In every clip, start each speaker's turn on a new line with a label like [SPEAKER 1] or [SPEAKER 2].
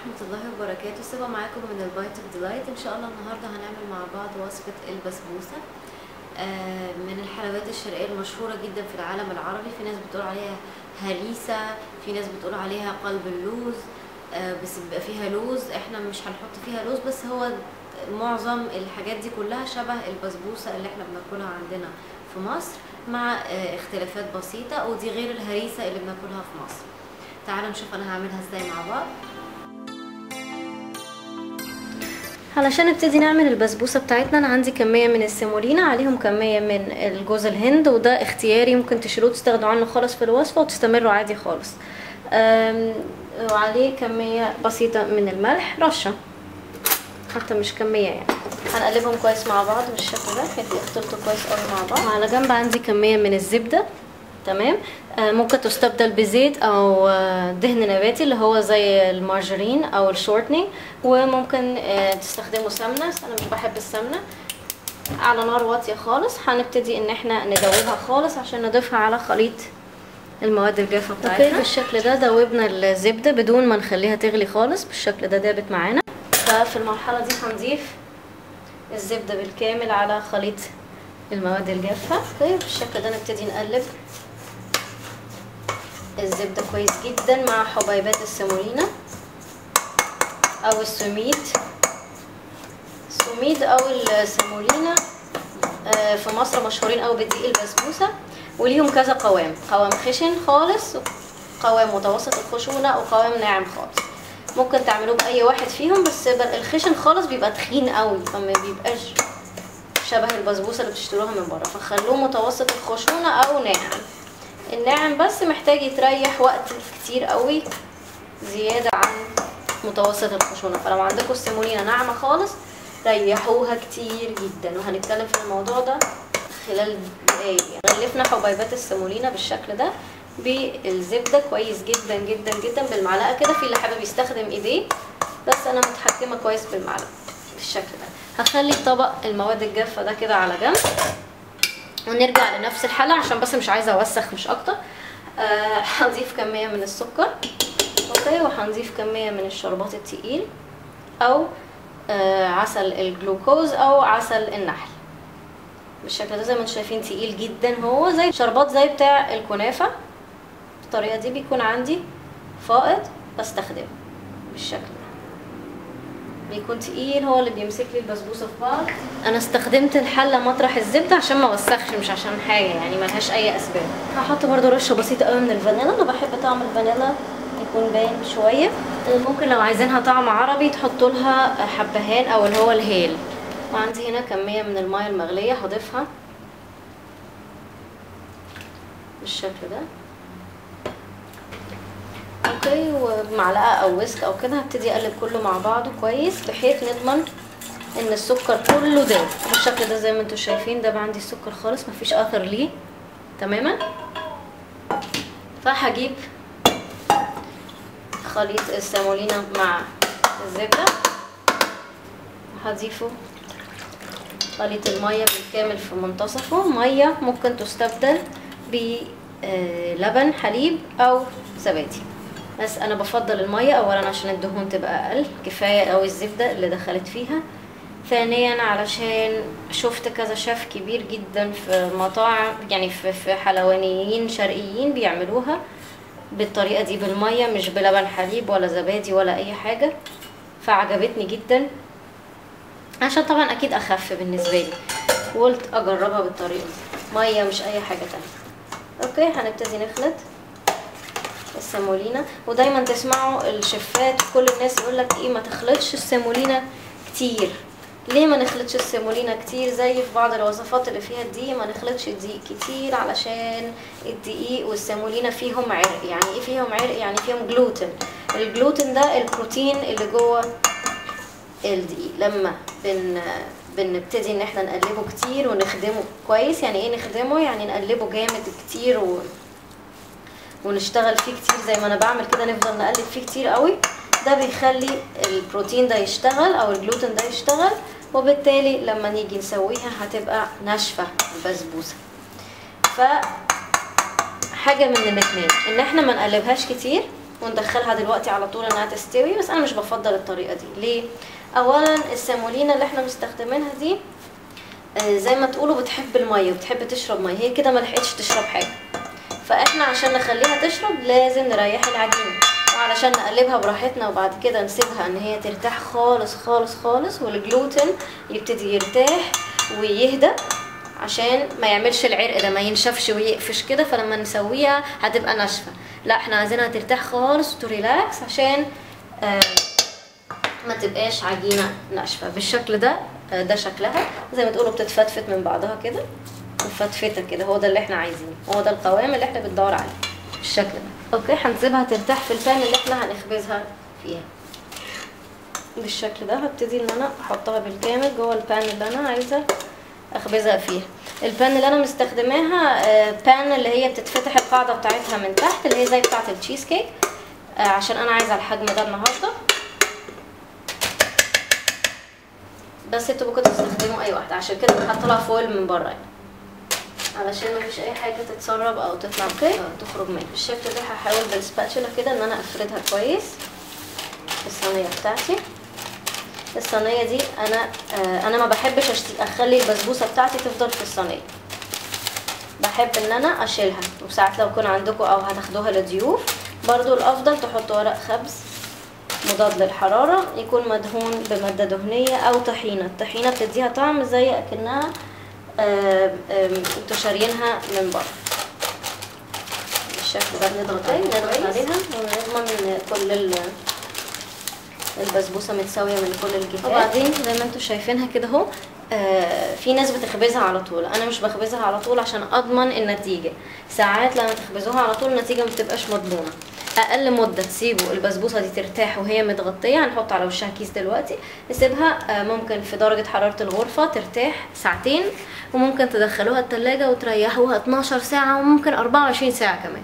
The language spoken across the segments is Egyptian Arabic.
[SPEAKER 1] ورحمة الله وبركاته سيبا معاكم من البايت اوف ديلايت ان شاء الله النهاردة هنعمل مع بعض وصفة البسبوسة آه، من الحلويات الشرقية المشهورة جدا في العالم العربي في ناس بتقول عليها هريسة في ناس بتقول عليها قلب اللوز آه، بس بيبقى فيها لوز احنا مش هنحط فيها لوز بس هو معظم الحاجات دي كلها شبه البسبوسة اللي احنا بناكلها عندنا في مصر مع آه، اختلافات بسيطة ودي غير الهريسة اللي بناكلها في مصر تعالوا نشوف انا هعملها ازاي مع بعض علشان نبتدي نعمل البسبوسه بتاعتنا انا عندي كميه من السيمولينا عليهم كميه من الجوز الهند وده اختياري ممكن تشيلوه تستغنوا عنه خالص في الوصفه وتستمروا عادي خالص أم، وعليه كميه بسيطه من الملح رشه حتى مش كميه يعني هنقلبهم كويس مع بعض بالشكل ده يبقوا يختلطوا كويس قوي مع بعض وعلى جنب عندي كميه من الزبده تمام آه، ممكن تستبدل بزيت او آه، دهن نباتي اللي هو زي المارجرين او الشورتنينج وممكن آه، تستخدموا سمنه بس انا مش بحب السمنه على نار واطيه خالص هنبتدي ان احنا ندوبها خالص عشان نضيفها على خليط المواد الجافه بتاعتنا اوكي بالشكل ده دوبنا الزبده بدون ما نخليها تغلي خالص بالشكل ده دابت معانا ففي المرحله دي هنضيف الزبده بالكامل على خليط المواد الجافه اوكي بالشكل ده نبتدي نقلب الزبدة كويس جدا مع حبيبات السيمولينا او السميد السميد او السيمولينا آه، في مصر مشهورين قوي بدقيق البسبوسة وليهم كذا قوام قوام خشن خالص قوام متوسط الخشونة او قوام ناعم خالص ممكن تعملوه باي واحد فيهم بس الخشن خالص بيبقى تخين قوي فما بيبقاش شبه البسبوسة اللي بتشتروها من بره فخلوه متوسط الخشونة او ناعم الناعم بس محتاج يتريح وقت كتير قوي زيادة عن متوسط الخشونة فلو عندكم السيمولينا ناعمة خالص ريحوها كتير جدا وهنتكلم في الموضوع ده خلال دقايق غلفنا حبيبات السيمولينا بالشكل ده بالزبدة كويس جدا جدا جدا بالمعلقة كده في اللي حابب يستخدم ايديه بس انا متحكمة كويس بالمعلقة بالشكل ده هخلي طبق المواد الجافة ده كده على جنب ونرجع لنفس الحلة عشان بس مش عايزة اوسخ مش اكتر آه هنضيف كمية من السكر اوكي وهنضيف كمية من الشربات التقيل او آه عسل الجلوكوز او عسل النحل بالشكل ده زي ما انتم شايفين تقيل جدا هو زي شربات زي بتاع الكنافة بالطريقة دي بيكون عندي فائض بستخدمه بالشكل ده بيكون تقيل هو اللي بيمسك لي البسبوسه في بعض انا استخدمت الحله مطرح الزبده عشان ما اوسخش مش عشان حاجه يعني ملهاش اي اسباب هحط برده رشه بسيطه قوي من الفانيلا انا بحب طعم الفانيلا يكون باين شويه ممكن لو عايزينها طعم عربي تحطوا لها حبهان او اللي هو الهيل وعندي هنا كميه من الميه المغليه هضيفها بالشكل ده اوكي وبمعلقه او ويسك او كده هبتدي اقلب كله مع بعضه كويس بحيث نضمن ان السكر كله داب بالشكل ده زي ما انتم شايفين ده عندي السكر خالص مفيش اثر ليه تماما فهجيب خليط السيمولينا مع الزبده هضيفه خليط الميه بالكامل في منتصفه ميه ممكن تستبدل بلبن حليب او زبادي بس انا بفضل الميه اولا عشان الدهون تبقى اقل كفايه قوي الزبده اللي دخلت فيها ثانيا علشان شفت كذا شيف كبير جدا في مطاعم يعني في في حلوانيين شرقيين بيعملوها بالطريقه دي بالميه مش بلبن حليب ولا زبادي ولا اي حاجه فعجبتني جدا عشان طبعا اكيد اخف بالنسبه لي قلت اجربها بالطريقه دي ميه مش اي حاجه تانية اوكي هنبتدي نخلط السيمولينا ودايما تسمعوا الشفات كل الناس يقول لك ايه ما تخلطش السيمولينا كتير ليه ما نخلطش السيمولينا كتير زي في بعض الوصفات اللي فيها الدقيق ما نخلطش الدقيق كتير علشان الدقيق والسيمولينا فيهم عرق يعني ايه فيهم عرق يعني فيهم جلوتين الجلوتين ده البروتين اللي جوه الدقيق لما بن بنبتدي ان احنا نقلبه كتير ونخدمه كويس يعني ايه نخدمه يعني نقلبه جامد كتير و... ونشتغل فيه كتير زي ما انا بعمل كده نفضل نقلب فيه كتير قوي ده بيخلي البروتين ده يشتغل او الجلوتين ده يشتغل وبالتالي لما نيجي نسويها هتبقى ناشفه البسبوسه ف حاجه من الاثنين ان احنا ما نقلبهاش كتير وندخلها دلوقتي على طول انها تستوي بس انا مش بفضل الطريقه دي ليه اولا السامولينا اللي احنا مستخدمينها دي آه، زي ما تقولوا بتحب الميه وبتحب تشرب ميه هي كده ما لحقتش تشرب حاجه فاحنا عشان نخليها تشرب لازم نريح العجينه وعلشان نقلبها براحتنا وبعد كده نسيبها ان هي ترتاح خالص خالص خالص والجلوتين يبتدي يرتاح ويهدى عشان ما يعملش العرق ده ما ينشفش ويقفش كده فلما نسويها هتبقى ناشفه لا احنا عايزينها ترتاح خالص وتريلاكس عشان آه ما تبقاش عجينه ناشفه بالشكل ده آه، ده شكلها زي ما تقولوا بتتفتفت من بعضها كده مفتفته كده هو ده اللي احنا عايزينه هو ده القوام اللي احنا بندور عليه بالشكل ده اوكي هنسيبها ترتاح في البان اللي احنا هنخبزها فيها بالشكل ده هبتدي ان انا احطها بالكامل جوه البان اللي انا عايزه اخبزها فيها البان اللي انا مستخدماها آه، بان اللي هي بتتفتح القاعده بتاعتها من تحت اللي هي زي بتاعه التشيز كيك آه، عشان انا عايزه الحجم ده النهارده بس انتوا ممكن تستخدموا اي واحده عشان كده بحط لها فويل من بره يعني علشان ما فيش اي حاجه تتسرب او تطلع اوكي أو تخرج منها بالشكل ده هحاول بالسباتشولا كده ان انا افردها كويس في الصينيه بتاعتي الصينيه دي انا آه انا ما بحبش أشت- اخلي البسبوسه بتاعتي تفضل في الصينيه بحب ان انا اشيلها وساعات لو كان عندكم او هتاخدوها لضيوف برضو الافضل تحطوا ورق خبز مضاد للحرارة يكون مدهون بمادة دهنية أو طحينة الطحينة بتديها طعم زي أكنها آم، آم، انتوا شاريينها من بره بالشكل ده بنضغط عليها نضغط عليها ونضمن ان كل ال- البسبوسه متساويه من كل الجهات وبعدين زي ما انتوا شايفينها كده اهو آه، في ناس بتخبزها على طول انا مش بخبزها على طول عشان اضمن النتيجه ساعات لما تخبزوها على طول النتيجه ما بتبقاش مضمونه اقل مده تسيبوا البسبوسه دي ترتاح وهي متغطيه هنحط على وشها كيس دلوقتي نسيبها آه، ممكن في درجه حراره الغرفه ترتاح ساعتين وممكن تدخلوها التلاجة وتريحوها 12 ساعه وممكن 24 ساعه كمان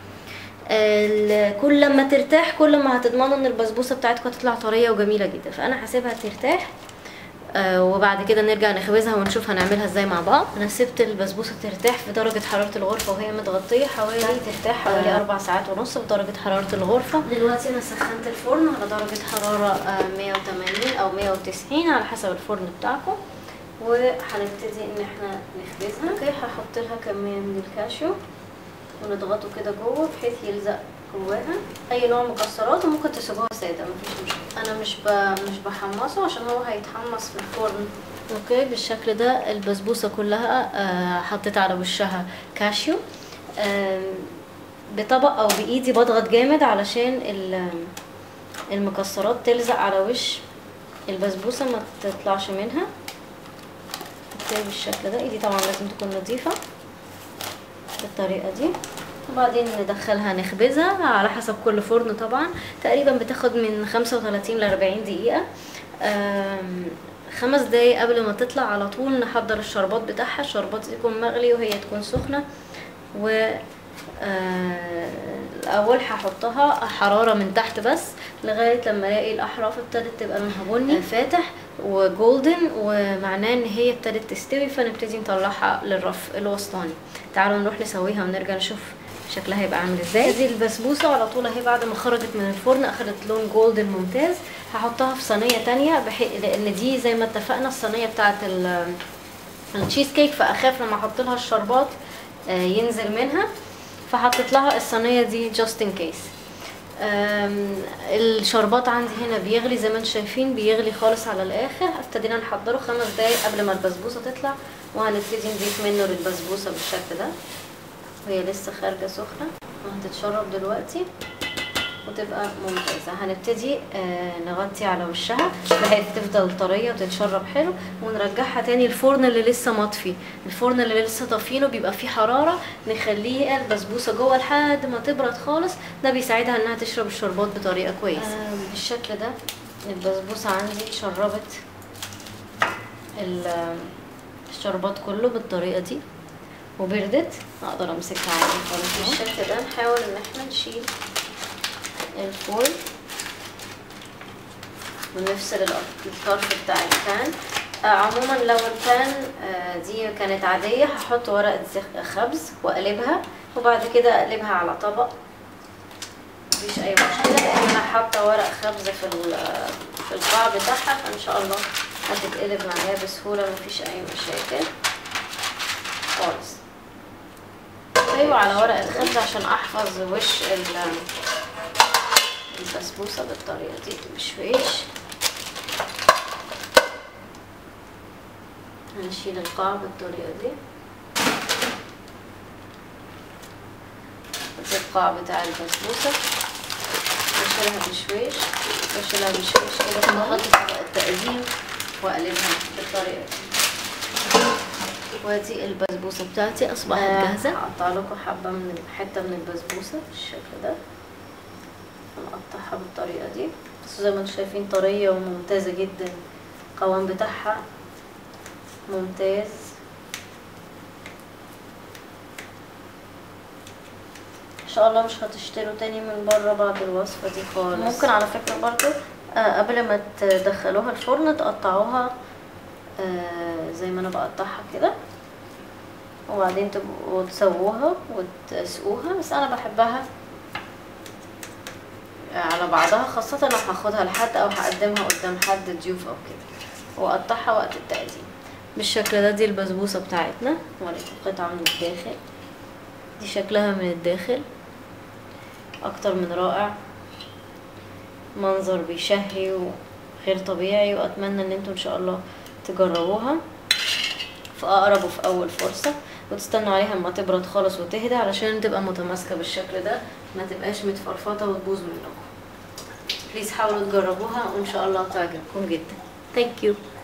[SPEAKER 1] ال- كل لما ترتاح كل ما هتضمنوا ان البسبوسه بتاعتكم هتطلع طريه وجميله جدا فانا هسيبها ترتاح آه، وبعد كده نرجع نخبزها ونشوف هنعملها ازاي مع بعض انا سبت البسبوسه ترتاح في درجه حراره الغرفه وهي متغطيه حوالي ترتاح حوالي اربع ساعات ونص في درجه حراره الغرفه دلوقتي انا سخنت الفرن على درجه حراره آه، 180 او 190 على حسب الفرن بتاعكم وهنبتدي ان احنا نخبزها اوكي هحط لها كميه من الكاشيو ونضغطه كده جوه بحيث يلزق جواها اي نوع مكسرات وممكن تسيبوها ساده مفيش مشكله انا مش ب... مش بحمصه عشان هو هيتحمص في الفرن اوكي بالشكل ده البسبوسه كلها آه حطيت على وشها كاشيو آه بطبق او بايدي بضغط جامد علشان ال- المكسرات تلزق على وش البسبوسه ما تطلعش منها اوكي بالشكل ده ايدي طبعا لازم تكون نظيفه بالطريقه دي وبعدين ندخلها نخبزها على حسب كل فرن طبعا تقريبا بتاخد من 35 ل 40 دقيقة آم، خمس دقايق قبل ما تطلع على طول نحضر الشربات بتاعها الشربات يكون مغلي وهي تكون سخنة و آه، الاول هحطها حراره من تحت بس لغايه لما الاقي الاحراف ابتدت تبقى لونها بني فاتح وجولدن ومعناه ان هي ابتدت تستوي فنبتدي نطلعها للرف الوسطاني تعالوا نروح نسويها ونرجع نشوف شكلها هيبقى عامل ازاي دي البسبوسه على طول اهي بعد ما خرجت من الفرن اخدت لون جولدن ممتاز هحطها في صينيه تانية بحيث لان دي زي ما اتفقنا الصينيه بتاعه ال- التشيز كيك فاخاف لما احط لها الشربات آه، ينزل منها فحطيت لها الصينيه دي جاست ان كيس الشربات عندي هنا بيغلي زي ما انتم شايفين بيغلي خالص على الاخر ابتدينا نحضره خمس دقايق قبل ما البسبوسه تطلع وهنبتدي نضيف منه للبسبوسه بالشكل ده وهي لسه خارجه سخنه وهتتشرب دلوقتي وتبقى ممتازة هنبتدي آه نغطي على وشها بحيث تفضل طرية وتتشرب حلو ونرجعها تاني الفرن اللي لسه مطفي الفرن اللي لسه طافينه بيبقى فيه حرارة نخليه البسبوسة جوه لحد ما تبرد خالص ده بيساعدها انها تشرب الشربات بطريقة كويسة آه بالشكل ده البسبوسة عندي اتشربت ال- الشربات كله بالطريقة دي وبردت اقدر امسكها عادي خالص بالشكل ده نحاول ان احنا نشيل الفويل ونفصل الأر- الطرف بتاع البان آه عموما لو البان آه دي كانت عادية هحط ورقة زخ- خبز واقلبها وبعد كده اقلبها على طبق مفيش اي مشكله لان انا حاطه ورق خبز في ال- في القاع بتاعها فان شاء الله هتتقلب معايا بسهوله مفيش اي مشاكل خالص ايوه على ورق الخبز عشان احفظ وش ال- البسبوسه بالطريقه دي بشويش هنشيل القاع بالطريقه دي ده القاع بتاع البسبوسه بشيلها بشويش بشيلها بشويش كده ثم احط طبق التقديم واقلبها بالطريقه دي وادي البسبوسه بتاعتي اصبحت جاهزه هقطع لكم حبه من حته من البسبوسه بالشكل ده هنقطعها بالطريقه دي بس زي ما انتم شايفين طريه وممتازه جدا القوام بتاعها ممتاز ان شاء الله مش هتشتروا تاني من بره بعد الوصفه دي خالص ممكن على فكره برضو آه قبل ما تدخلوها الفرن تقطعوها آه زي ما انا بقطعها كده وبعدين تبقوا تسووها وتسقوها بس انا بحبها على بعضها خاصة لو هاخدها لحد او هقدمها قدام حد ضيوف او كده واقطعها وقت التقديم بالشكل ده دي البسبوسة بتاعتنا وريكم قطعة من الداخل دي شكلها من الداخل اكتر من رائع منظر بيشهي وغير طبيعي واتمنى ان انتم ان شاء الله تجربوها في اقرب وفي اول فرصة وتستنوا عليها اما تبرد خالص وتهدى علشان تبقى متماسكة بالشكل ده ما تبقاش متفرفطة وتبوظ منكم بليز حاولوا تجربوها وان شاء الله تعجبكم جدا ثانك يو